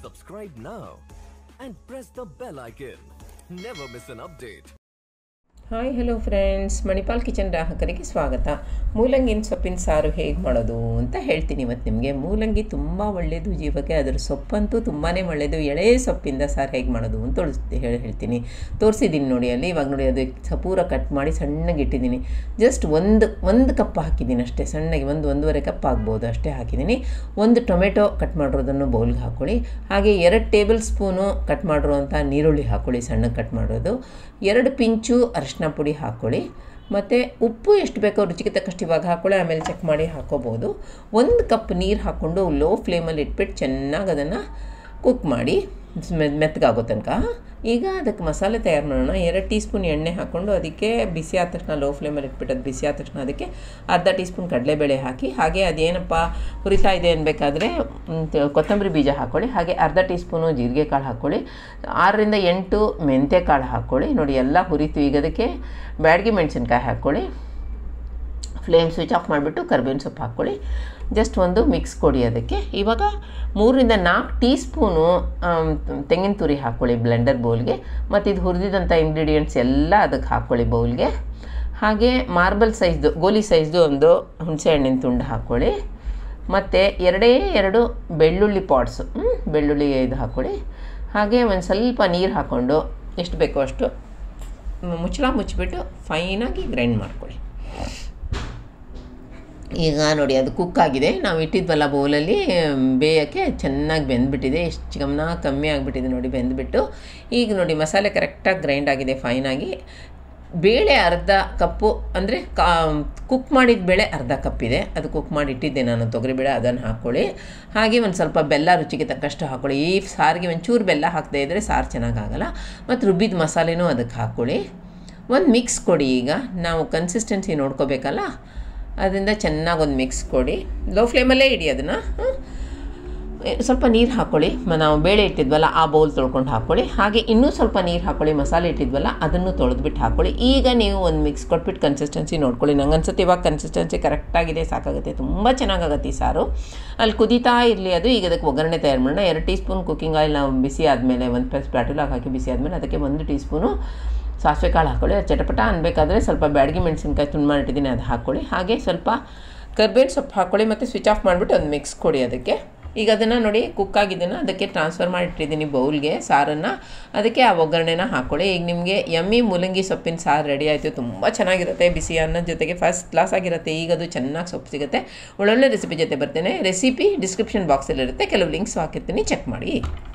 Subscribe now and press the bell icon. Never miss an update. Hi hello friends Manipal kitchen ಗ್ರಾಹಕರಿಗೆ ಸ್ವಾಗತ ಮೂಲಂಗಿನ ಸೊಪ್ಪಿನ ಸಾರು ಹೇಗೆ ಮಾಡೋದು ಅಂತ ಹೇಳ್ತೀನಿ ಇವತ್ತು ನಿಮಗೆ ಮೂಲಂಗಿ ತುಂಬ ಒಳ್ಳೆಯದು ಜೀವಕ್ಕೆ ಅದರ ಸೊಪ್ಪಂತೂ ತುಂಬಾ ಒಳ್ಳೆಯದು ಎಳೆ ಸೊಪ್ಪಿಂದ ಸಾರು ಹೇಗೆ ಮಾಡೋದು ಅಂತ ತೋರಿಸ್ತಿ ಹೇಳಿ ಹೇಳ್ತೀನಿ ತೋರಿಸಿದ್ದೀನಿ ನೋಡಿ ಅಲ್ಲಿ ಇವಾಗ ನೋಡಿ ಅದು ಸಪೂರ ಕಟ್ ಮಾಡಿ ಸಣ್ಣಗೆ ಇಟ್ಟಿದ್ದೀನಿ ಜಸ್ಟ್ ಒಂದು ಒಂದು ಕಪ್ ಹಾಕಿದ್ದೀನಿ ಅಷ್ಟೇ ಸಣ್ಣಗೆ ಒಂದು ಒಂದೂವರೆ ಕಪ್ ಆಗ್ಬೋದು ಅಷ್ಟೇ ಹಾಕಿದ್ದೀನಿ ಒಂದು ಟೊಮೆಟೊ ಕಟ್ ಮಾಡಿರೋದನ್ನು ಬೌಲ್ಗೆ ಹಾಕ್ಕೊಳ್ಳಿ ಹಾಗೆ ಎರಡು ಟೇಬಲ್ ಸ್ಪೂನು ಕಟ್ ಮಾಡಿರುವಂಥ ನೀರುಳ್ಳಿ ಹಾಕ್ಕೊಳ್ಳಿ ಸಣ್ಣಗೆ ಕಟ್ ಮಾಡೋದು ಎರಡು ಪಿಂಚು ಅರಿಶಿನ ಪುಡಿ ಹಾಕ್ಕೊಳ್ಳಿ ಮತ್ತು ಉಪ್ಪು ಎಷ್ಟು ಬೇಕೋ ರುಚಿಗೆ ತಕ್ಕಷ್ಟು ಇವಾಗ ಹಾಕ್ಕೊಳ್ಳಿ ಆಮೇಲೆ ಚೆಕ್ ಮಾಡಿ ಹಾಕ್ಕೋಬೋದು ಒಂದು ಕಪ್ ನೀರು ಹಾಕ್ಕೊಂಡು ಲೋ ಫ್ಲೇಮಲ್ಲಿ ಇಟ್ಬಿಟ್ಟು ಚೆನ್ನಾಗಿ ಅದನ್ನು ಕುಕ್ ಮಾಡಿ ಮೆತ್ ಮೆತ್ತಗಾಗೋ ತನಕ ಈಗ ಅದಕ್ಕೆ ಮಸಾಲೆ ತಯಾರು ಮಾಡೋಣ ಎರಡು ಟೀ ಸ್ಪೂನ್ ಎಣ್ಣೆ ಹಾಕ್ಕೊಂಡು ಅದಕ್ಕೆ ಬಿಸಿ ಆದ ತಕ್ಷಣ ಲೋ ಫ್ಲೇಮಲ್ಲಿ ಇಟ್ಬಿಟ್ಟು ಅದು ಬಿಸಿ ಆದ ತಕ್ಷಣ ಅದಕ್ಕೆ ಅರ್ಧ ಟೀ ಸ್ಪೂನ್ ಕಡಲೆಬೇಳೆ ಹಾಕಿ ಹಾಗೆ ಅದೇನಪ್ಪ ಹುರಿತಾ ಇದೆ ಅನ್ಬೇಕಾದ್ರೆ ಮ್, ತ- ಕೊತ್ತಂಬರಿ ಬೀಜ ಹಾಕ್ಕೊಳ್ಳಿ ಹಾಗೆ ಅರ್ಧ ಟೀ ಸ್ಪೂನು ಜೀರಿಗೆ ಕಾಳು ಹಾಕ್ಕೊಳ್ಳಿ ಆರರಿಂದ ಎಂಟು ಮೆಂತ್ಯ ಕಾಳು ಹಾಕ್ಕೊಳ್ಳಿ ನೋಡಿ ಎಲ್ಲ ಹುರಿತು ಈಗ ಅದಕ್ಕೆ ಬ್ಯಾಡಗಿ ಮೆಣಸಿನ್ಕಾಯಿ ಹಾಕ್ಕೊಳ್ಳಿ ಫ್ಲೇಮ್ ಸ್ವಿಚ್ ಆಫ್ ಮಾಡಿಬಿಟ್ಟು ಕರ್ಬೇವಿನ ಸೊಪ್ಪು ಹಾಕ್ಕೊಳ್ಳಿ ಜಸ್ಟ್ ಒಂದು ಮಿಕ್ಸ್ ಕೊಡಿ ಅದಕ್ಕೆ ಇವಾಗ ಮೂರರಿಂದ ನಾಲ್ಕು ಟೀ ಸ್ಪೂನು ತೆಂಗಿನ ತುರಿ ಹಾಕ್ಕೊಳ್ಳಿ ಬ್ಲೆಂಡರ್ ಬೌಲ್ಗೆ ಮತ್ತು ಇದು ಹುರಿದಿದಂಥ ಇಂಗ್ರೀಡಿಯೆಂಟ್ಸ್ ಎಲ್ಲ ಅದಕ್ಕೆ ಹಾಕ್ಕೊಳ್ಳಿ ಬೌಲ್ಗೆ ಹಾಗೆ ಮಾರ್ಬಲ್ ಸೈಜ್ದು ಗೋಲಿ ಸೈಜ್ದು ಒಂದು ಹುಣಸೆ ಹಣ್ಣಿನ ತುಂಡು ಹಾಕ್ಕೊಳ್ಳಿ ಮತ್ತು ಎರಡೇ ಎರಡು ಬೆಳ್ಳುಳ್ಳಿ ಪಾಟ್ಸು ಬೆಳ್ಳುಳ್ಳಿ ಇದು ಹಾಕ್ಕೊಳ್ಳಿ ಹಾಗೆ ಒಂದು ಸ್ವಲ್ಪ ನೀರು ಹಾಕ್ಕೊಂಡು ಎಷ್ಟು ಬೇಕೋ ಅಷ್ಟು ಮುಚ್ಚಳ ಮುಚ್ಚಿಬಿಟ್ಟು ಫೈನಾಗಿ ಗ್ರೈಂಡ್ ಮಾಡ್ಕೊಳ್ಳಿ ಈಗ ನೋಡಿ ಅದು ಕುಕ್ ಆಗಿದೆ ನಾವು ಇಟ್ಟಿದ್ವಲ್ಲ ಬೌಲಲ್ಲಿ ಬೇಯೋಕ್ಕೆ ಚೆನ್ನಾಗಿ ಬೆಂದ್ಬಿಟ್ಟಿದೆ ಎಷ್ಟು ಗಮನ ಕಮ್ಮಿ ಆಗಿಬಿಟ್ಟಿದೆ ನೋಡಿ ಬೆಂದ್ಬಿಟ್ಟು ಈಗ ನೋಡಿ ಮಸಾಲೆ ಕರೆಕ್ಟಾಗಿ ಗ್ರೈಂಡ್ ಆಗಿದೆ ಫೈನಾಗಿ ಬೇಳೆ ಅರ್ಧ ಕಪ್ಪು ಅಂದರೆ ಕಾ ಕುಕ್ ಮಾಡಿದ ಬೇಳೆ ಅರ್ಧ ಕಪ್ಪಿದೆ ಅದು ಕುಕ್ ಮಾಡಿ ಇಟ್ಟಿದ್ದೆ ನಾನು ತೊಗರಿಬೇಳೆ ಅದನ್ನು ಹಾಕ್ಕೊಳ್ಳಿ ಹಾಗೆ ಒಂದು ಸ್ವಲ್ಪ ಬೆಲ್ಲ ರುಚಿಗೆ ತಕ್ಕಷ್ಟು ಹಾಕ್ಕೊಳ್ಳಿ ಈ ಸಾರಿಗೆ ಒಂಚೂರು ಬೆಲ್ಲ ಹಾಕದೇ ಇದ್ದರೆ ಸಾರು ಚೆನ್ನಾಗಾಗಲ್ಲ ಮತ್ತು ರುಬ್ಬಿದ ಮಸಾಲೆನೂ ಅದಕ್ಕೆ ಹಾಕ್ಕೊಳ್ಳಿ ಒಂದು ಮಿಕ್ಸ್ ಕೊಡಿ ಈಗ ನಾವು ಕನ್ಸಿಸ್ಟೆನ್ಸಿ ನೋಡ್ಕೋಬೇಕಲ್ಲ ಅದರಿಂದ ಚೆನ್ನಾಗಿ ಒಂದು ಮಿಕ್ಸ್ ಕೊಡಿ ಲೋ ಫ್ಲೇಮಲ್ಲೇ ಇಡಿ ಅದನ್ನು ಸ್ವಲ್ಪ ನೀರು ಹಾಕ್ಕೊಳ್ಳಿ ಮ- ನಾವು ಬೇಳೆ ಇಟ್ಟಿದ್ವಲ್ಲ ಆ ಬೌಲ್ ತೊಳ್ಕೊಂಡು ಹಾಕ್ಕೊಳ್ಳಿ ಹಾಗೆ ಇನ್ನೂ ಸ್ವಲ್ಪ ನೀರು ಹಾಕ್ಕೊಳ್ಳಿ ಮಸಾಲೆ ಇಟ್ಟಿದ್ವಲ್ಲ ಅದನ್ನು ತೊಳೆದ್ಬಿಟ್ಟು ಹಾಕ್ಕೊಳ್ಳಿ ಈಗ ನೀವು ಒಂದು ಮಿಕ್ಸ್ ಕೊಟ್ಬಿಟ್ಟು ಕನ್ಸಿಸ್ಟೆನ್ಸಿ ನೋಡ್ಕೊಳ್ಳಿ ನಂಗೆ ಅನ್ಸುತ್ತೆ ಇವಾಗ ಕನ್ಸಿಸ್ಟೆನ್ಸಿ ಕರೆಕ್ಟಾಗಿದೆ ಸಾಕಾಗುತ್ತೆ ತುಂಬ ಚೆನ್ನಾಗಾಗತ್ತೆ ಈ ಸಾರು ಅಲ್ಲಿ ಕುದೀತಾ ಇರಲಿ ಅದು ಈಗ ಅದಕ್ಕೆ ಒಗ್ಗರಣೆ ತಯಾರು ಮಾಡೋಣ ಎರಡು ಟೀ ಸ್ಪೂನ್ ಕುಕ್ಕಿಂಗ್ ಆಯಿಲ್ ನಾವು ಬಿಸಿ ಆದಮೇಲೆ ಒಂದು ಪ್ಲಸ್ ಪ್ಯಾಟುಲಾಗಿ ಹಾಕಿ ಬಿಸಿ ಆದಮೇಲೆ ಅದಕ್ಕೆ ಒಂದು ಟೀ ಸ್ಪೂನು ಸಾಸಿವೆ ಕಾಳು ಹಾಕ್ಕೊಳ್ಳಿ ಅದು ಚಟಪಟ ಅನ್ಬೇಕಾದ್ರೆ ಸ್ವಲ್ಪ ಬ್ಯಾಡಗಿ ಮೆಣಸಿನ್ಕಾಯಿ ತುಂಡು ಮಾಡಿಟ್ಟಿದ್ದೀನಿ ಅದು ಹಾಕ್ಕೊಳ್ಳಿ ಹಾಗೆ ಸ್ವಲ್ಪ ಕರ್ಬೇವಿನ ಸೊಪ್ಪು ಹಾಕ್ಕೊಳ್ಳಿ ಮತ್ತು ಸ್ವಿಚ್ ಆಫ್ ಮಾಡಿಬಿಟ್ಟು ಒಂದು ಮಿಕ್ಸ್ ಕೊಡಿ ಅದಕ್ಕೆ ಈಗ ಅದನ್ನು ನೋಡಿ ಕುಕ್ ಆಗಿದ್ದನ್ನು ಅದಕ್ಕೆ ಟ್ರಾನ್ಸ್ಫರ್ ಮಾಡಿಟ್ಟಿದ್ದೀನಿ ಬೌಲ್ಗೆ ಸಾರನ್ನು ಅದಕ್ಕೆ ಆ ಒಗ್ಗರಣೆನ ಹಾಕ್ಕೊಳ್ಳಿ ಈಗ ನಿಮಗೆ ಯಮ್ಮಿ ಮೂಲಂಗಿ ಸೊಪ್ಪಿನ ಸಾರು ರೆಡಿ ಆಯಿತು ತುಂಬ ಚೆನ್ನಾಗಿರುತ್ತೆ ಬಿಸಿ ಅನ್ನದ ಜೊತೆಗೆ ಫಸ್ಟ್ ಕ್ಲಾಸ್ ಆಗಿರುತ್ತೆ ಈಗ ಅದು ಚೆನ್ನಾಗಿ ಸೊಪ್ಪು ಸಿಗುತ್ತೆ ಒಳ್ಳೊಳ್ಳೆ ರೆಸಿಪಿ ಜೊತೆ ಬರ್ತೇನೆ ರೆಸಿಪಿ ಡಿಸ್ಕ್ರಿಪ್ಷನ್ ಬಾಕ್ಸಲ್ಲಿರುತ್ತೆ ಕೆಲವು ಲಿಂಕ್ಸ್ ಹಾಕಿರ್ತೀನಿ ಚೆಕ್ ಮಾಡಿ